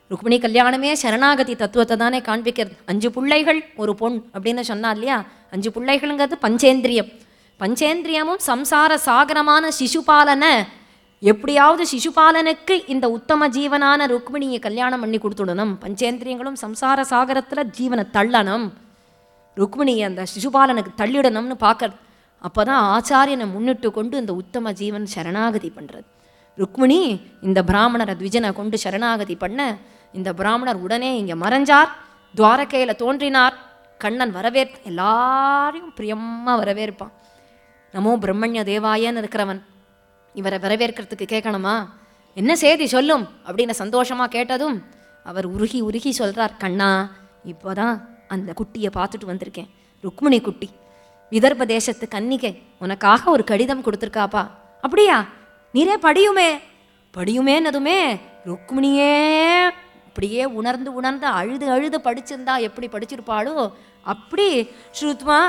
ருக்மிணி கல்யாணமே சரணாகதி தத்துவத்தை தானே காண்பிக்கிறது அஞ்சு பிள்ளைகள் ஒரு பொன் அப்படின்னு சொன்னா இல்லையா அஞ்சு பிள்ளைகள்ங்கிறது பஞ்சேந்திரியம் பஞ்சேந்திரியமும் சம்சார சாகரமான சிசுபாலனை எப்படியாவது சிசுபாலனுக்கு இந்த உத்தம ஜீவனான ருக்மிணியை கல்யாணம் பண்ணி கொடுத்துடணும் பஞ்சேந்திரியங்களும் சம்சார சாகரத்தில் ஜீவனை தள்ளணும் ருக்மிணியை அந்த சிசுபாலனுக்கு தள்ளிடணும்னு பார்க்கறது அப்போ தான் ஆச்சாரியனை முன்னிட்டு கொண்டு இந்த உத்தம ஜீவன் சரணாகதி பண்ணுறது ருக்மிணி இந்த பிராமணரை த்விஜனை கொண்டு சரணாகதி பண்ண இந்த பிராமணர் உடனே இங்கே மறைஞ்சார் துவாரகையில் தோன்றினார் கண்ணன் வரவேற் எல்லாரையும் பிரியமாக வரவேற்பான் நமோ பிரம்மண்ய தேவாயன்னு இருக்கிறவன் இவரை வரவேற்கிறதுக்கு கேட்கணுமா என்ன செய்தி சொல்லும் அப்படின்னு சந்தோஷமாக கேட்டதும் அவர் உருகி உருகி சொல்றார் கண்ணா இப்போதான் அந்த குட்டியை பார்த்துட்டு வந்திருக்கேன் ருக்மிணி குட்டி விதர்ப தேசத்து கன்னிகை உனக்காக ஒரு கடிதம் கொடுத்துருக்காப்பா அப்படியா நீரே படியுமே படியுமேன்னதுமே ருக்மிணியே அப்படியே உணர்ந்து உணர்ந்து அழுது அழுது படிச்சிருந்தா எப்படி படிச்சிருப்பாளோ அப்படி ஸ்ருத்வா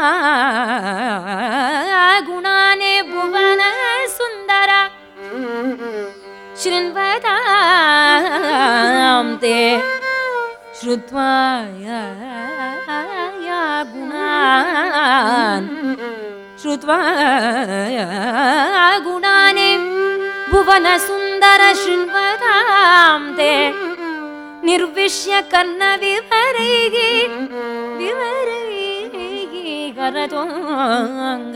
குணானே புவன சுந்தரா शृण्वतां ते श्रुत्वा या या गुणान् श्रुत्वा या गुणानि भुवनसुन्दर शृण्वतां ते निर्विश्य कर्णविवरैः विवरैः करतोऽङ्ग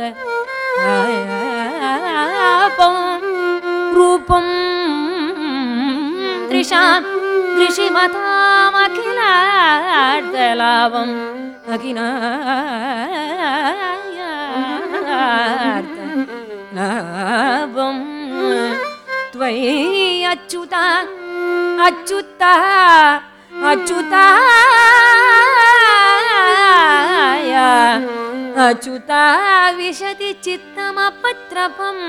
रूपं दृशां दृशिमतामखिलार्दलावम् अखिलार्दलावं त्वयि अच्युता अच्युता अच्युताय अच्युता विशति चित्तमपत्रपम्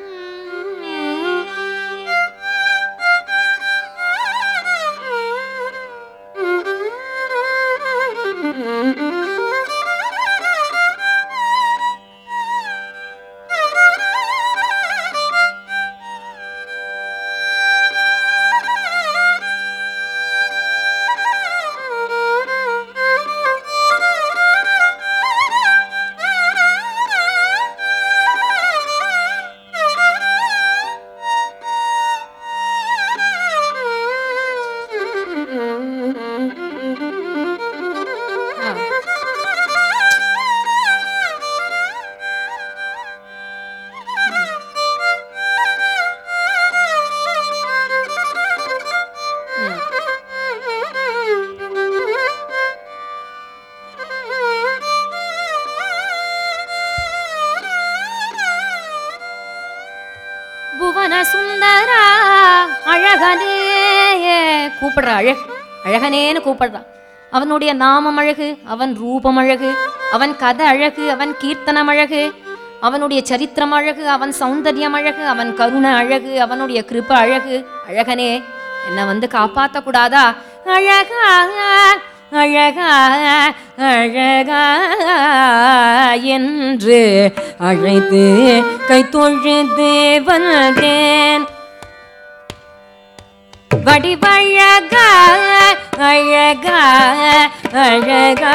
புவன சுந்தரா அழகனே கூப்பிடுற அழகு அழகனேன்னு கூப்பிடுறான் அவனுடைய நாமம் அழகு அவன் ரூபம் அழகு அவன் கதை அழகு அவன் கீர்த்தனம் அழகு அவனுடைய சரித்திரம் அழகு அவன் சௌந்தர்யம் அழகு அவன் கருணை அழகு அவனுடைய கிருப அழகு அழகனே என்னை வந்து காப்பாத்த கூடாதா அழகா அழகா அழகா என்று அழைத்து கை தொழுது வந்தேன் வடிவழகா அழகா அழகா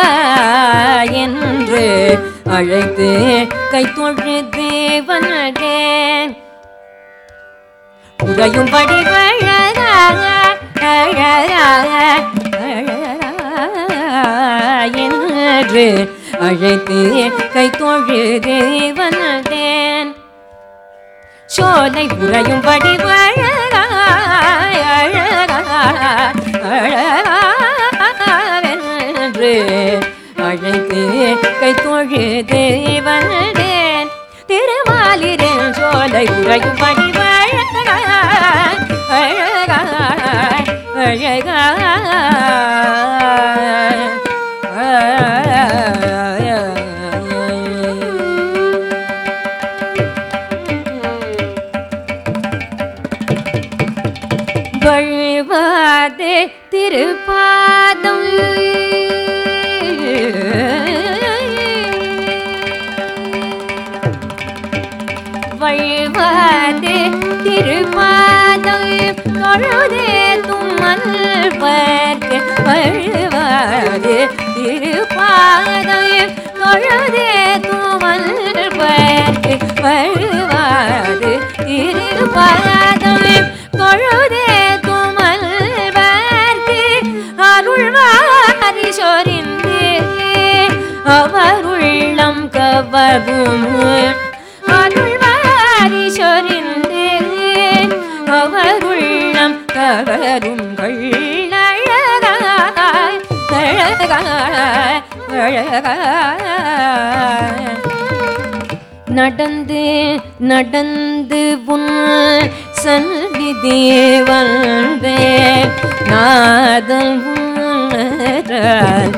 என்று அழைத்து கை தொழுது வந்தேன் உடையும் வடிவழகா அழகா அழகா என்று அழைத்து கை தொழுது வந்தேன் சோலை உறையும் வடிவழகா அழகா அழகாவென்று அழைத்து கை தொழுது வந்தேன் திருமாலிரின் சோலை உறையும் வடிவழகா அழகா அழகா வழிவாதே திருப்பாதம் வழிவாதே திருப்பாதம் தொழுதே தும்மன் பர்க்கு வழுவாது திருப்பாதை தொழுதே துமல் பர்க்கு வழுவாது திருப்பாதை தொழுதே துமல் பர்க்கு அருள்வாரி சொரிந்து அவருள்ளம் கவரும் அருள்வாரி சொரிந்து அவருள்ளம் கவரும் கொள்ளழகாய் அழகாய் அழகாய் நடந்து நடந்து உன் சந்நிதி வந்தே நாதல் உணரால்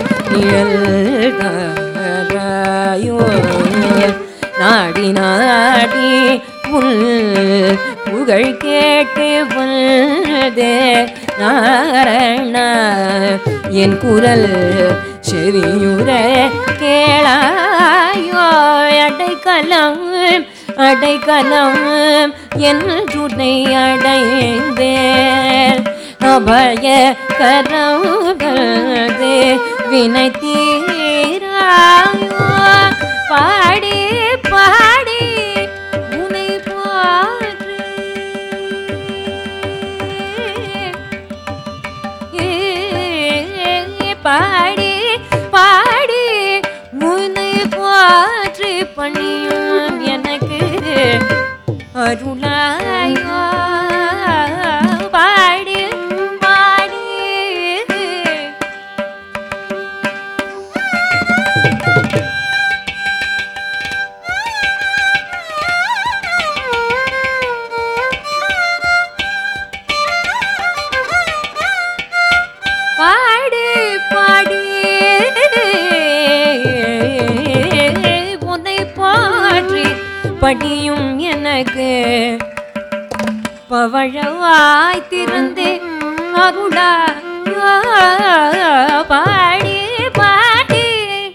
நிழல்தாராயோ நாடி நாடி உள் புகழ் கேட்டு வந்தே நாரண என் குரல் செவியுற கேளாயோ அடைக்கலம் அடைக்கலம் என் துணை அடைந்தேன் அபய கரவுகளே வினை தீராயோ பாடி பாடி உனை பாடி பாடி பாடி முனை போற்று பணியும் எனக்கு அருளாயோ பாடி பாடி பாடி பாடி உன்னை பாற்றி படியும் எனக்கு பவழவாய் திறந்து அருளா பாடி பாடி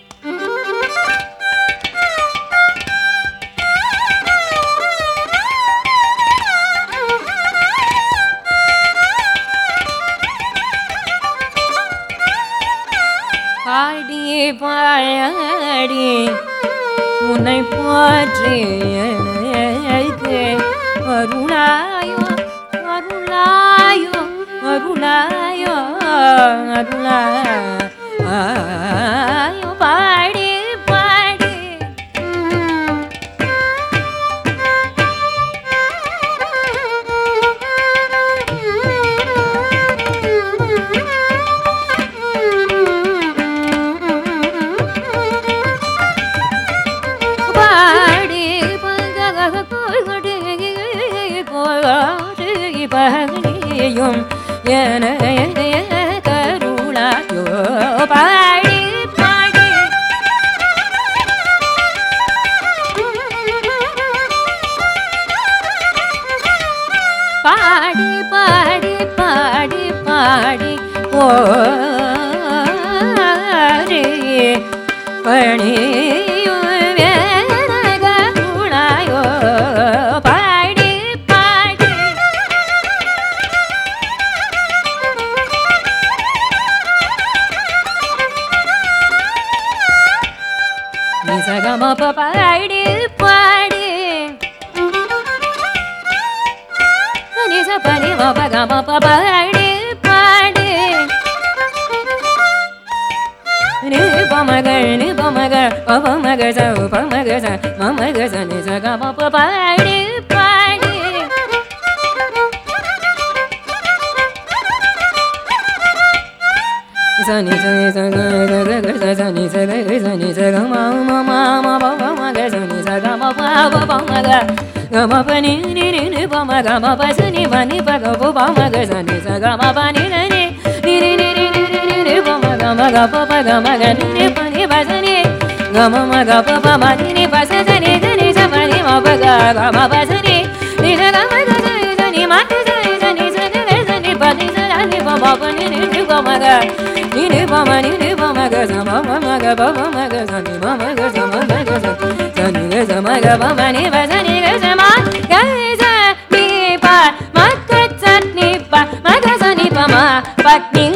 பாடி பாடி உன்னை போற்றி எனக்கு அருளாயோ அருளாயோ அருளாயோ அருளாயோ பாடி பாடி பாடி பகடி போடி பகடியும் என கருளாயோ பாடி பாடி பாடி பாடி பாடி பாடி ஓரே பணியோ வேனக குணாயோ பாடி பாடி நிசகம பாடி பாடி நிச பனி மபகம பாடி பாடி நிபமகள் நிபமகள் பபமகள் ச உபமகள் ச மமகள் ச நிசகம பாடி பாடி சனி சனி சக சக ச சனி சக சனி சக ம ம ம ம ப ப ம க சனி சக ம ப ப ப ம க க ம ப ni ni ni ni ப ம க ம ப ச ni ப ni ப க ப ப ம க சனி சக ம ப ni ni ni ni ni ni ni ni ni ni ni ப ம க ம க ப ப க ம க ni ni ப ni ப ச ni க ம ம க ப ப ம ni ni ப ச ச ni க ni ச ப ni ம ப க க ம ப ச ni ni ச க ம க ச ni ச ni ம க ச ni ச ni ச ni க ச ni ப ni ச ர ni ப ம ப ni ni ni ப ம க ni ni ப ம ni ni ப ம க ச ம ம ம க ப ப ம க ச ni ம ம க ச ம ம க ச ச ni க ச ம க ப ம ni ப ச ni க ச ம க ச ni ப ம க ச ni ப ம க ச ni ப ம ப ni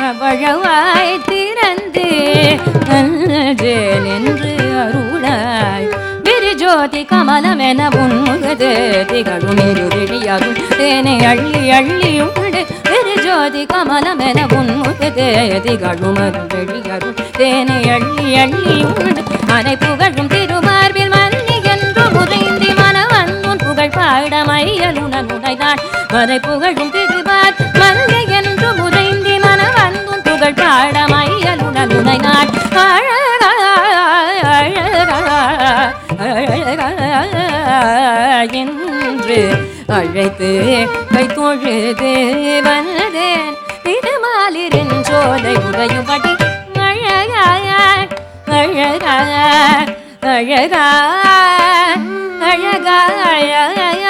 வழவாய் திறந்து அஞ்சேல் என்று அருளாய் விரிஜோதி கமலமென உன்முகது திகழும் இருவிழியருள் தேனை அள்ளி அள்ளியும் விரிஜோதி கமலமென உன்முகது திகழும் அருள் தேனை அள்ளி அள்ளியும் அனை புகழும் திருமார்பில் மன்னி என்று முறைந்தி மனவன் புகழ் பாட மையலுடன் உடைதான் வரை புகழும் திருமார் மல்லை என்று முறைந்தி மனவன் புகழ் பாட மையலுடன் உடைனாள் அழகா என்று அழைத்து கை தொழுது வந்தேன் திருமாலிரின் சோலை உடையும்படி அழகா அழகா அழகா அழகா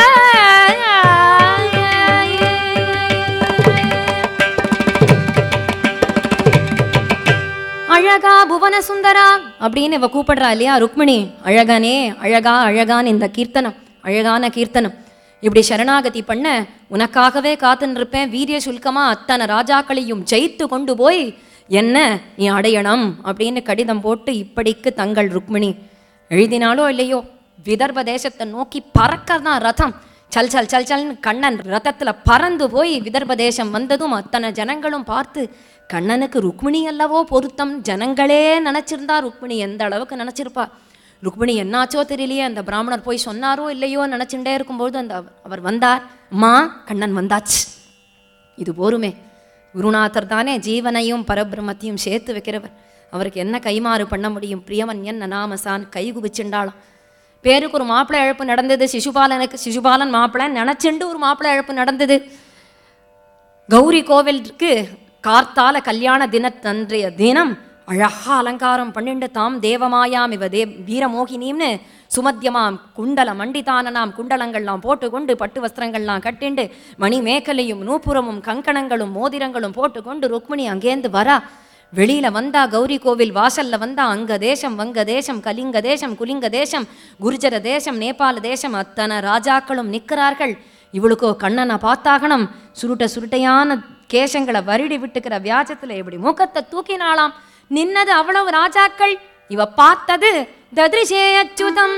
அழகா புவன சுந்தரா அப்படின்னு இவ கூப்பிடுறா இல்லையா ருக்மிணி அழகனே அழகா அழகான் இந்த கீர்த்தனம் அழகான கீர்த்தனம் இப்படி சரணாகதி பண்ண உனக்காகவே காத்துன்னு இருப்பேன் வீரிய சுல்கமா அத்தனை ராஜாக்களையும் ஜெயித்து கொண்டு போய் என்ன நீ அடையணும் அப்படின்னு கடிதம் போட்டு இப்படிக்கு தங்கள் ருக்மிணி எழுதினாலோ இல்லையோ விதர்ப தேசத்தை நோக்கி பறக்கதான் ரதம் சல் சல் சல் சல்னு கண்ணன் ரதத்துல பறந்து போய் விதர்ப தேசம் வந்ததும் அத்தனை ஜனங்களும் பார்த்து கண்ணனுக்கு ருக்மிணி அல்லவோ பொருத்தம் ஜனங்களே நினச்சிருந்தா ருக்மிணி எந்த அளவுக்கு நினச்சிருப்பா ருக்மிணி என்னாச்சோ தெரியலையே அந்த பிராமணர் போய் சொன்னாரோ இல்லையோ நினச்சுட்டே இருக்கும்போது அந்த அவர் வந்தார் அம்மா கண்ணன் வந்தாச்சு இது போருமே குருநாதர் தானே ஜீவனையும் பரபிரமத்தையும் சேர்த்து வைக்கிறவர் அவருக்கு என்ன கைமாறு பண்ண முடியும் பிரியவன் என்ன நாமசான் கை குவிச்சுண்டாளாம் பேருக்கு ஒரு மாப்பிள்ளை இழப்பு நடந்தது சிசுபாலனுக்கு சிசுபாலன் மாப்பிள்ளை நினச்சிண்டு ஒரு மாப்பிள்ளை இழப்பு நடந்தது கௌரி கோவிலுக்கு கார்த்தால கல்யாண தினத்தன்றைய தினம் அழகா அலங்காரம் பண்ணிண்டு தாம் தேவமாயாம் இவ தே வீரமோகினிம்னு சுமத்தியமாம் குண்டல மண்டிதானனாம் குண்டலங்கள்லாம் போட்டுக்கொண்டு பட்டு வஸ்திரங்கள்லாம் கட்டிண்டு மணி மேக்கலையும் நூப்புரமும் கங்கணங்களும் மோதிரங்களும் போட்டுக்கொண்டு ருக்மிணி அங்கேருந்து வரா வெளியில வந்தா கௌரி கோவில் வாசல்ல வந்தா அங்க தேசம் வங்க தேசம் கலிங்க தேசம் குலிங்க தேசம் குருஜர தேசம் நேபாள தேசம் அத்தனை ராஜாக்களும் நிற்கிறார்கள் இவளுக்கோ கண்ணனை பார்த்தாகணும் சுருட்ட சுருட்டையான கேசங்களை வருடி விட்டுக்கிற வியாஜத்துல இப்படி மூக்கத்தை தூக்கினாளாம் நின்னது அவ்வளவு ராஜாக்கள் இவ பார்த்தது ததிரிசே அச்சுதம்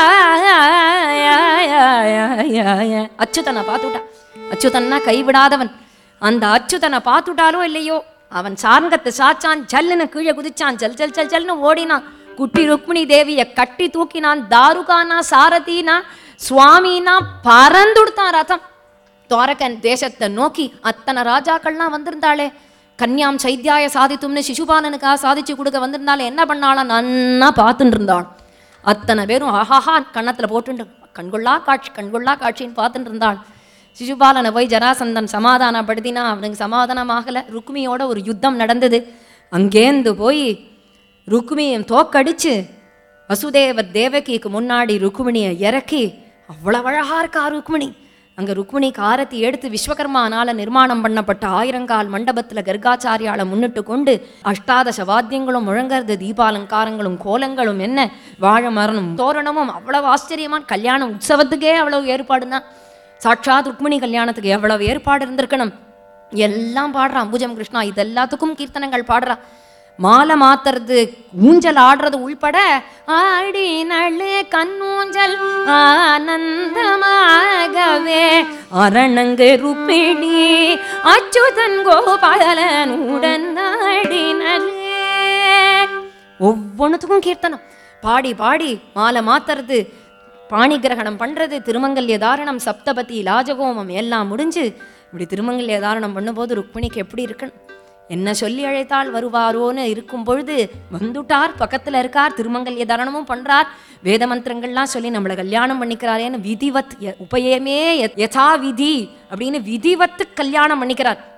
அச்சுதனை பார்த்துட்டா அச்சுதன்னா கைவிடாதவன் அந்த அச்சுதனை பார்த்துட்டாலோ இல்லையோ அவன் சார்ங்கத்தை சாச்சான் ஜல்லுன்னு கீழே குதிச்சான் ஜல் ஜல் ஜல் ஜல்னு ஓடினான் குட்டி ருக்மிணி தேவிய கட்டி தூக்கினான் தாருகானா சாரதினா சுவாமினா பறந்துடுத்தான் ரதம் துவாரகன் தேசத்தை நோக்கி அத்தனை ராஜாக்கள்லாம் வந்திருந்தாளே கன்யாம் சைத்யாய சாதித்தும்னு சிசுபாலனுக்காக சாதிச்சு கொடுக்க வந்திருந்தாலே என்ன பண்ணாலும் நன்னா பார்த்துட்டு இருந்தாள் அத்தனை பேரும் ஆஹாஹா கன்னத்தில் போட்டுண்டு கண்கொள்ளா காட்சி கண்கொள்ளா காட்சின்னு பார்த்துட்டு இருந்தாள் சிசுபாலனை போய் ஜராசந்தன் சமாதானப்படுத்தினா அவனுக்கு சமாதானமாகலை ருக்மியோட ஒரு யுத்தம் நடந்தது அங்கேந்து போய் ருக்மியை தோக்கடிச்சு வசுதேவர் தேவகிக்கு முன்னாடி ருக்மிணியை இறக்கி அவ்வளவு அழகா இருக்கா ருக்மிணி அங்க ருக்மிணி காரத்தி எடுத்து விஸ்வகர்மானால நிர்மாணம் பண்ணப்பட்ட ஆயிரங்கால் மண்டபத்துல கர்காச்சாரியால முன்னிட்டு கொண்டு அஷ்டாதச வாத்தியங்களும் முழங்கறது தீபாலங்காரங்களும் கோலங்களும் என்ன வாழை மரணம் தோரணமும் அவ்வளவு ஆச்சரியமான கல்யாண உற்சவத்துக்கே அவ்வளவு ஏற்பாடுனா சாட்சாத் ருக்மிணி கல்யாணத்துக்கு எவ்வளவு ஏற்பாடு இருந்திருக்கணும் எல்லாம் பாடுறா அம்புஜம் கிருஷ்ணா இது எல்லாத்துக்கும் கீர்த்தனங்கள் பாடுறா மாலை மாத்துறது ஊஞ்சல் ஆடுறது உள்பட ஆடி நள்ளு கண்ணூஞ்சல் ஆனந்தமாகவே அரணங்கு ருப்பிணி அச்சுதன் கோபாலனுடன் ஆடினலே ஒவ்வொன்றுத்துக்கும் கீர்த்தனம் பாடி பாடி மாலை மாத்துறது பாணி கிரகணம் பண்றது திருமங்கல்ய தாரணம் சப்தபதி லாஜகோமம் எல்லாம் முடிஞ்சு இப்படி திருமங்கல்ய தாரணம் பண்ணும்போது ருக்மிணிக்கு எப்படி இருக்கணும் என்ன சொல்லி அழைத்தால் வருவாரோன்னு இருக்கும் பொழுது வந்துட்டார் பக்கத்துல இருக்கார் திருமங்கல்ய தாரணமும் பண்றார் வேத மந்திரங்கள்லாம் சொல்லி நம்மளை கல்யாணம் பண்ணிக்கிறாரேன்னு விதிவத் ய- உபயமே யத்- யதா விதி அப்படின்னு விதிவத்து கல்யாணம் பண்ணிக்கிறார்